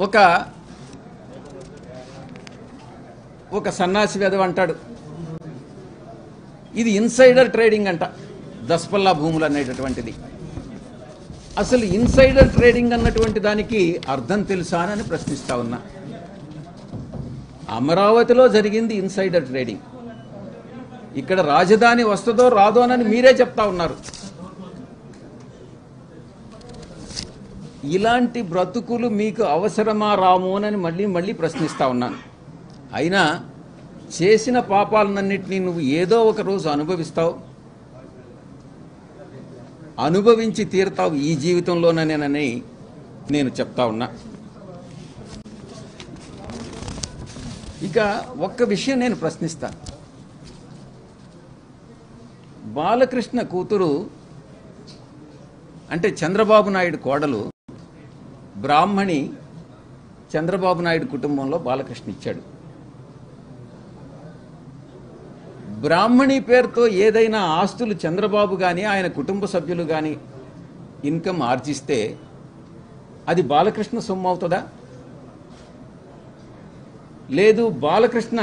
ఒక ఒక సన్నాసి వెధవ అంటాడు ఇది ఇన్సైడర్ ట్రేడింగ్ అంట దస్పల్లా భూములు అనేటటువంటిది అసలు ఇన్సైడర్ ట్రేడింగ్ అన్నటువంటి దానికి అర్థం తెలుసా అని ప్రశ్నిస్తా ఉన్నా అమరావతిలో జరిగింది ఇన్సైడర్ ట్రేడింగ్ ఇక్కడ రాజధాని వస్తుందో రాదో అని మీరే చెప్తా ఉన్నారు ఇలాంటి బ్రతుకులు మీకు అవసరమా రాము అని మళ్ళీ మళ్ళీ ప్రశ్నిస్తా ఉన్నాను అయినా చేసిన పాపాలన్నింటినీ నువ్వు ఏదో ఒక రోజు అనుభవిస్తావు అనుభవించి తీరుతావు ఈ జీవితంలోనేనని నేను చెప్తా ఉన్నా ఇక ఒక్క విషయం నేను ప్రశ్నిస్తా బాలకృష్ణ కూతురు అంటే చంద్రబాబు నాయుడు కోడలు బ్రాహ్మణి చంద్రబాబు నాయుడు కుటుంబంలో బాలకృష్ణ ఇచ్చాడు బ్రాహ్మణి పేరుతో ఏదైనా ఆస్తులు చంద్రబాబు కానీ ఆయన కుటుంబ సభ్యులు కానీ ఇన్కమ్ ఆర్జిస్తే అది బాలకృష్ణ సొమ్ము అవుతుందా లేదు బాలకృష్ణ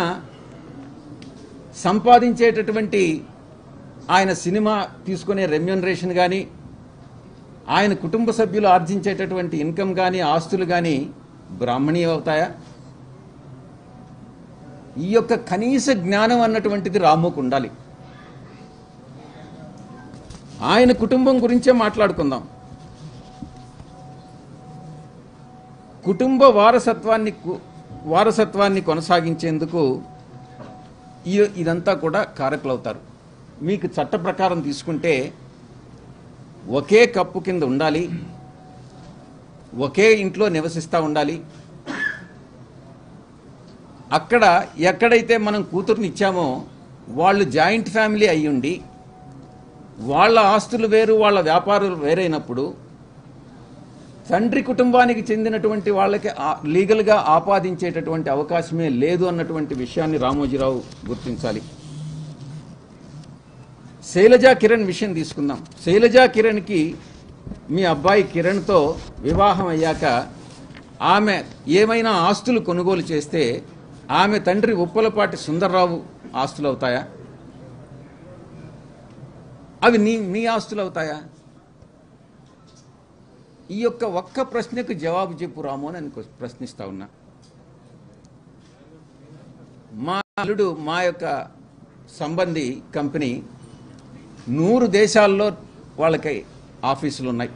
సంపాదించేటటువంటి ఆయన సినిమా తీసుకునే రెమ్యూనరేషన్ కానీ ఆయన కుటుంబ సభ్యులు ఆర్జించేటటువంటి ఇన్కమ్ కానీ ఆస్తులు కానీ బ్రాహ్మణీ అవుతాయా ఈ యొక్క కనీస జ్ఞానం అన్నటువంటిది రాముకు ఉండాలి ఆయన కుటుంబం గురించే మాట్లాడుకుందాం కుటుంబ వారసత్వాన్ని కు- వారసత్వాన్ని కొనసాగించేందుకు ఈ- ఇదంతా కూడా కారకులవుతారు మీకు చట్ట ప్రకారం తీసుకుంటే ఒకే కప్పు కింద ఉండాలి ఒకే ఇంట్లో నివసిస్తూ ఉండాలి అక్కడ ఎక్కడైతే మనం కూతుర్ని ఇచ్చామో వాళ్ళు జాయింట్ ఫ్యామిలీ అయ్యుండి వాళ్ళ ఆస్తులు వేరు వాళ్ళ వ్యాపారాలు వేరైనప్పుడు తండ్రి కుటుంబానికి చెందినటువంటి వాళ్ళకి ఆ- లీగల్గా ఆపాదించేటటువంటి అవకాశమే లేదు అన్నటువంటి విషయాన్ని రామోజీరావు గుర్తించాలి శైలజా కిరణ్ విషయం తీసుకుందాం శైలజా కిరణ్కి మీ అబ్బాయి కిరణ్తో వివాహం అయ్యాక ఆమె ఏమైనా ఆస్తులు కొనుగోలు చేస్తే ఆమె తండ్రి ఉప్పలపాటి సుందర్రావు ఆస్తులు అవుతాయా అవి నీ నీ ఆస్తులు అవుతాయా ఈ యొక్క ఒక్క ప్రశ్నకు జవాబు చెప్పు రాము అని నేను ప్రశ్నిస్తా ఉన్నా మా అల్లుడు మా యొక్క సంబంధి కంపెనీ నూరు దేశాల్లో వాళ్ళకి ఆఫీసులు ఉన్నాయి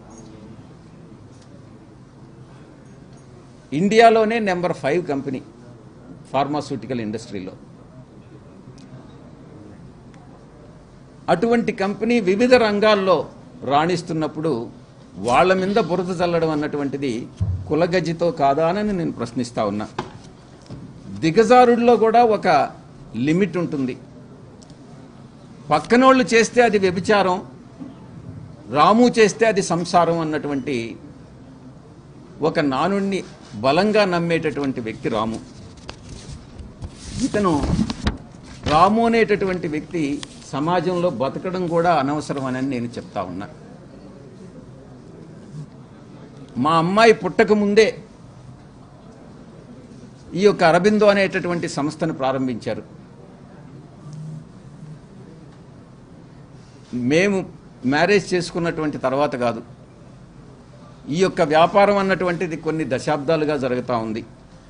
ఇండియాలోనే నెంబర్ ఫైవ్ కంపెనీ ఫార్మాస్యూటికల్ ఇండస్ట్రీలో అటువంటి కంపెనీ వివిధ రంగాల్లో రాణిస్తున్నప్పుడు వాళ్ళ మీద బురద చల్లడం అన్నటువంటిది కులగజ్జితో కాదా అని నేను ప్రశ్నిస్తా ఉన్నా దిగజారుడిలో కూడా ఒక లిమిట్ ఉంటుంది పక్కనోళ్ళు చేస్తే అది వ్యభిచారం రాము చేస్తే అది సంసారం అన్నటువంటి ఒక నానుణ్ణి బలంగా నమ్మేటటువంటి వ్యక్తి రాము ఇతను రాము అనేటటువంటి వ్యక్తి సమాజంలో బతకడం కూడా అనవసరమని నేను చెప్తా ఉన్నా మా అమ్మాయి పుట్టక ముందే ఈ యొక్క అరబిందో అనేటటువంటి సంస్థను ప్రారంభించారు మేము మ్యారేజ్ చేసుకున్నటువంటి తర్వాత కాదు ఈ యొక్క వ్యాపారం అన్నటువంటిది కొన్ని దశాబ్దాలుగా జరుగుతూ ఉంది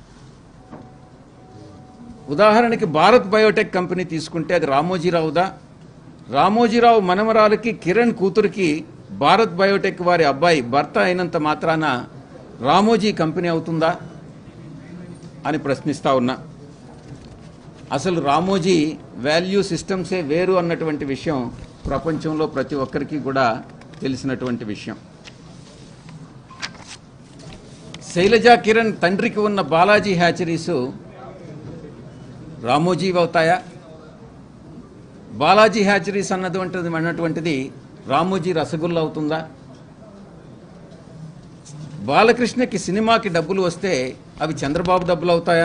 ఉదాహరణకి భారత్ బయోటెక్ కంపెనీ తీసుకుంటే అది రామోజీరావుదా రామోజీరావు మనమరాలకి కిరణ్ కూతురికి భారత్ బయోటెక్ వారి అబ్బాయి భర్త అయినంత మాత్రాన రామోజీ కంపెనీ అవుతుందా అని ప్రశ్నిస్తా ఉన్నా అసలు రామోజీ వాల్యూ సిస్టమ్సే వేరు అన్నటువంటి విషయం ప్రపంచంలో ప్రతి ఒక్కరికి కూడా తెలిసినటువంటి విషయం శైలజా కిరణ్ తండ్రికి ఉన్న బాలాజీ హ్యాచరీసు రామోజీ అవుతాయా బాలాజీ హ్యాచరీస్ అన్నటువంటిది అన్నటువంటిది రామోజీ రసగుల్లా అవుతుందా బాలకృష్ణకి సినిమాకి డబ్బులు వస్తే అవి చంద్రబాబు డబ్బులు అవుతాయా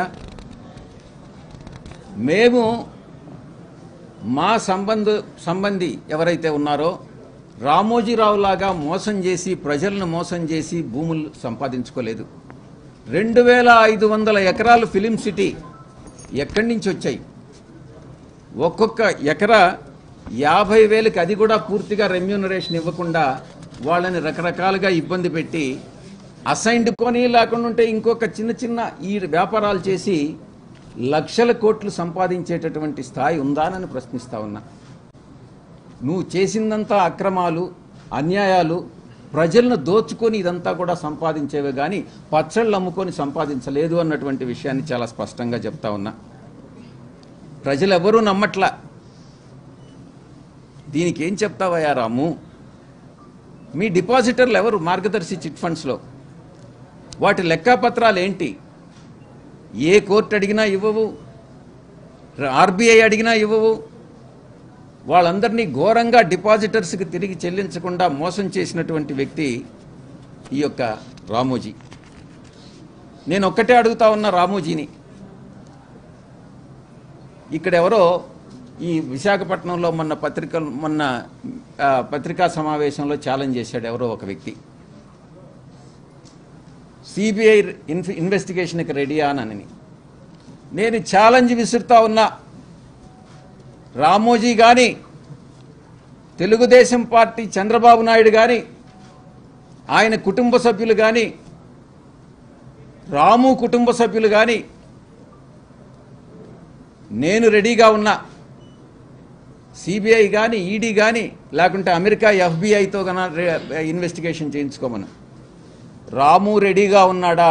మేము మా సంబంధ సంబంధి ఎవరైతే ఉన్నారో రామోజీరావు లాగా మోసం చేసి ప్రజలను మోసం చేసి భూములు సంపాదించుకోలేదు రెండు వేల ఐదు వందల ఎకరాలు ఫిలిం సిటీ ఎక్కడి నుంచి వచ్చాయి ఒక్కొక్క ఎకరా యాభై వేలకి అది కూడా పూర్తిగా రెమ్యూనరేషన్ ఇవ్వకుండా వాళ్ళని రకరకాలుగా ఇబ్బంది పెట్టి అసైన్డ్ కొని లేకుండా ఉంటే ఇంకొక చిన్న చిన్న ఈ వ్యాపారాలు చేసి లక్షల కోట్లు సంపాదించేటటువంటి స్థాయి ఉందానని ప్రశ్నిస్తా ఉన్నా నువ్వు చేసిందంతా అక్రమాలు అన్యాయాలు ప్రజలను దోచుకొని ఇదంతా కూడా సంపాదించేవే కానీ పచ్చళ్ళు అమ్ముకొని సంపాదించలేదు అన్నటువంటి విషయాన్ని చాలా స్పష్టంగా చెప్తా ఉన్నా ప్రజలు ఎవరూ నమ్మట్లా దీనికి ఏం చెప్తావయ్యా రాము మీ డిపాజిటర్లు ఎవరు మార్గదర్శి చిట్ ఫండ్స్లో వాటి లెక్కాపత్రాలు ఏంటి ఏ కోర్టు అడిగినా ఇవ్వవు ఆర్బీఐ అడిగినా ఇవ్వవు వాళ్ళందరినీ ఘోరంగా డిపాజిటర్స్కి తిరిగి చెల్లించకుండా మోసం చేసినటువంటి వ్యక్తి ఈ యొక్క రామోజీ నేను ఒక్కటే అడుగుతా ఉన్న రామోజీని ఇక్కడ ఎవరో ఈ విశాఖపట్నంలో మొన్న పత్రిక మొన్న ఆ, పత్రికా సమావేశంలో ఛాలెంజ్ చేశాడు ఎవరో ఒక వ్యక్తి సిబిఐ ఇన్ఫ్ ఇన్వెస్టిగేషన్కి రెడీ అని నేను ఛాలెంజ్ విసురుతా ఉన్నా రామోజీ కానీ తెలుగుదేశం పార్టీ చంద్రబాబు నాయుడు కానీ ఆయన కుటుంబ సభ్యులు కానీ రాము కుటుంబ సభ్యులు కానీ నేను రెడీగా ఉన్నా సిబిఐ కానీ ఈడీ కానీ లేకుంటే అమెరికా ఎఫ్బిఐతో కన్నా ఇన్వెస్టిగేషన్ చేయించుకోమను రాము రెడీగా ఉన్నాడా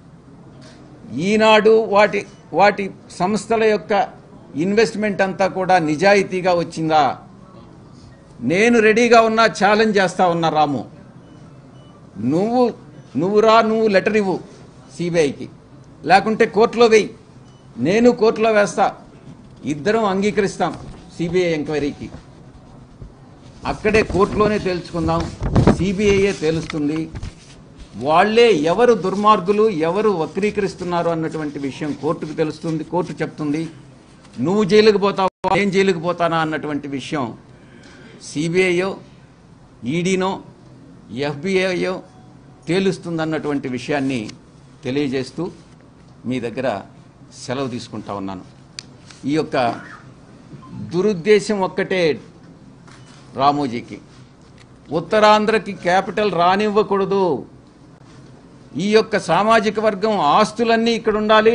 ఈనాడు వాటి వాటి సంస్థల యొక్క ఇన్వెస్ట్మెంట్ అంతా కూడా నిజాయితీగా వచ్చిందా నేను రెడీగా ఉన్నా ఛాలెంజ్ చేస్తా ఉన్నా రాము నువ్వు నువ్వు రా నువ్వు లెటర్ ఇవ్వు సిబిఐకి లేకుంటే కోర్టులో వెయ్యి నేను కోర్టులో వేస్తా ఇద్దరం అంగీకరిస్తాం సిబిఐ ఎంక్వైరీకి అక్కడే కోర్టులోనే తేల్చుకుందాం సిబిఐయే తేలుస్తుంది వాళ్ళే ఎవరు దుర్మార్గులు ఎవరు వక్రీకరిస్తున్నారు అన్నటువంటి విషయం కోర్టుకు తెలుస్తుంది కోర్టు చెప్తుంది నువ్వు జైలుకు పోతావా నేను జైలుకు పోతానా అన్నటువంటి విషయం సిబిఐయో ఈడీనో ఎఫ్బిఐయో తేలుస్తుందన్నటువంటి విషయాన్ని తెలియజేస్తూ మీ దగ్గర సెలవు తీసుకుంటా ఉన్నాను ఈ యొక్క దురుద్దేశం ఒక్కటే రామోజీకి ఉత్తరాంధ్రకి క్యాపిటల్ రానివ్వకూడదు ఈ యొక్క సామాజిక వర్గం ఆస్తులన్నీ ఇక్కడ ఉండాలి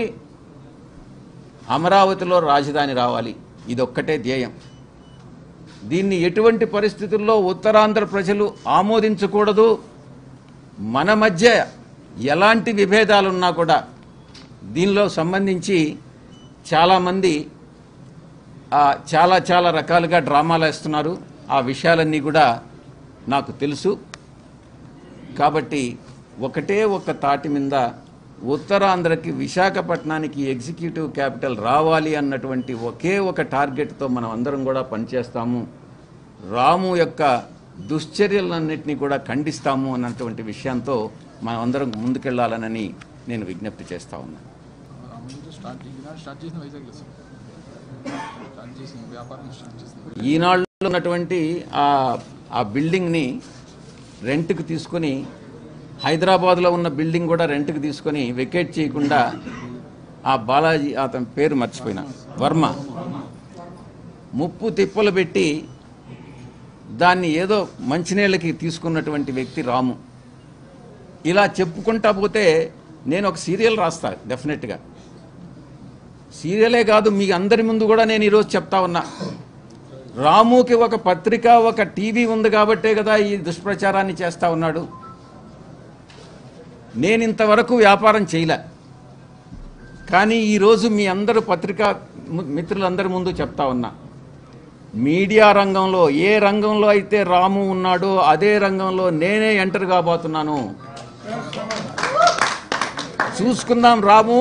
అమరావతిలో రాజధాని రావాలి ఇదొక్కటే ధ్యేయం దీన్ని ఎటువంటి పరిస్థితుల్లో ఉత్తరాంధ్ర ప్రజలు ఆమోదించకూడదు మన మధ్య ఎలాంటి విభేదాలున్నా కూడా దీనిలో సంబంధించి చాలామంది ఆ, చాలా చాలా రకాలుగా డ్రామాలు వేస్తున్నారు ఆ విషయాలన్నీ కూడా నాకు తెలుసు కాబట్టి ఒకటే ఒక తాటి మీద ఉత్తరాంధ్రకి విశాఖపట్నానికి ఎగ్జిక్యూటివ్ క్యాపిటల్ రావాలి అన్నటువంటి ఒకే ఒక టార్గెట్తో మనం అందరం కూడా పనిచేస్తాము రాము యొక్క దుశ్చర్యలన్నింటినీ కూడా ఖండిస్తాము అన్నటువంటి విషయంతో మనం అందరం ముందుకెళ్లాలనని నేను విజ్ఞప్తి చేస్తా ఉన్నాను రామోజీతో స్టార్ట్ ఈనాడు స్టార్ట్ చేసిన వైజాగ్లో సార్ స్టార్ట్ చేసింది వ్యాపారం స్టార్ట్ చేసింది ఈనాళ్ళు ఉన్నటువంటి ఆ ఆ బిల్డింగ్ని రెంట్కి తీసుకొని హైదరాబాద్లో ఉన్న బిల్డింగ్ కూడా రెంట్కి తీసుకొని వెకేట్ చేయకుండా ఆ బాలాజీ అతని పేరు మర్చిపోయినా వర్మ ముప్పు తిప్పలు పెట్టి దాన్ని ఏదో మంచినీళ్ళకి తీసుకున్నటువంటి వ్యక్తి రాము ఇలా చెప్పుకుంటా పోతే నేను ఒక సీరియల్ రాస్తా డెఫినెట్గా సీరియలే కాదు మీ అందరి ముందు కూడా నేను ఈరోజు చెప్తా ఉన్నా రాముకి ఒక పత్రిక ఒక టీవీ ఉంది కాబట్టే కదా ఈ దుష్ప్రచారాన్ని చేస్తా ఉన్నాడు నేను ఇంతవరకు వ్యాపారం చేయలే కానీ ఈరోజు మీ అందరు పత్రికా ము- మిత్రులందరి ముందు చెప్తా ఉన్నా మీడియా రంగంలో ఏ రంగంలో అయితే రాము ఉన్నాడో అదే రంగంలో నేనే ఎంటర్ కాబోతున్నాను చూసుకుందాం రాము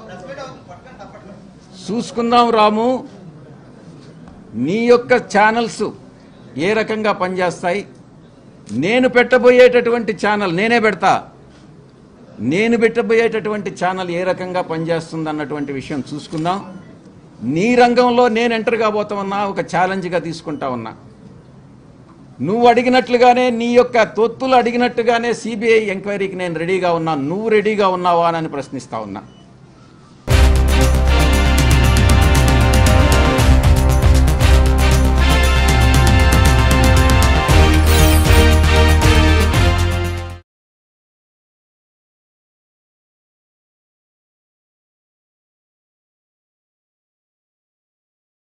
చూసుకుందాం రాము నీ యొక్క ఛానల్స్ ఏ రకంగా పనిచేస్తాయి నేను పెట్టబోయేటటువంటి ఛానల్ నేనే పెడతా నేను పెట్టబోయేటటువంటి ఛానల్ ఏ రకంగా పనిచేస్తుంది అన్నటువంటి విషయం చూసుకుందాం నీ రంగంలో నేను ఎంటర్ కాబోతా ఉన్నా ఒక ఛాలెంజ్గా తీసుకుంటా ఉన్నా నువ్వు అడిగినట్లుగానే నీ యొక్క తొత్తులు అడిగినట్టుగానే సిబిఐ ఎంక్వైరీకి నేను రెడీగా ఉన్నా నువ్వు రెడీగా ఉన్నావా అని ప్రశ్నిస్తా ఉన్నా